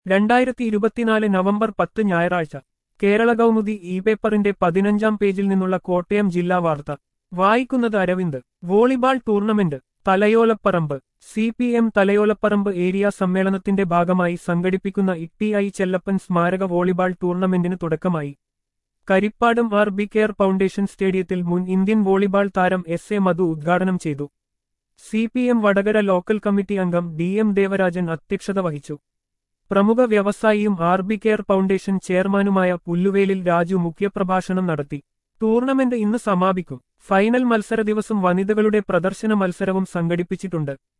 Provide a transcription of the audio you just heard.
രണ്ടായിരത്തി ഇരുപത്തിനാല് നവംബർ പത്ത് ഞായറാഴ്ച കേരള കൗമുദി ഇ പേപ്പറിന്റെ പതിനഞ്ചാം പേജിൽ നിന്നുള്ള കോട്ടയം ജില്ലാ വാർത്ത വായിക്കുന്നത് Aravind volleyball tournament Thalayolaparambu C P M Thalayolaparambu area സമ്മേളനത്തിന്റെ ഭാഗമായി സംഘടിപ്പിക്കുന്ന ഇട്ടിഐ ചെല്ലപ്പൻ സ്മാരക വോളിബാൾ ടൂർണമെന്റിന് തുടക്കമായി കരിപ്പാടും ആർ ബി കെയർ ഫൗണ്ടേഷൻ സ്റ്റേഡിയത്തിൽ മുൻ ഇന്ത്യൻ വോളിബാൾ താരം എസ് എ മധു ഉദ്ഘാടനം ചെയ്തു C P M Vadakara local committee അംഗം ഡി എം ദേവരാജൻ അധ്യക്ഷത വഹിച്ചു പ്രമുഖ വ്യവസായിയും ആർ ബി കെയർ ഫൗണ്ടേഷൻ ചെയർമാനുമായ പുല്ലുവേലിൽ രാജു മുഖ്യപ്രഭാഷണം നടത്തി ടൂർണമെന്റ് ഇന്ന് സമാപിക്കും ഫൈനൽ മത്സര ദിവസം വനിതകളുടെ പ്രദർശന മത്സരവും സംഘടിപ്പിച്ചിട്ടുണ്ട്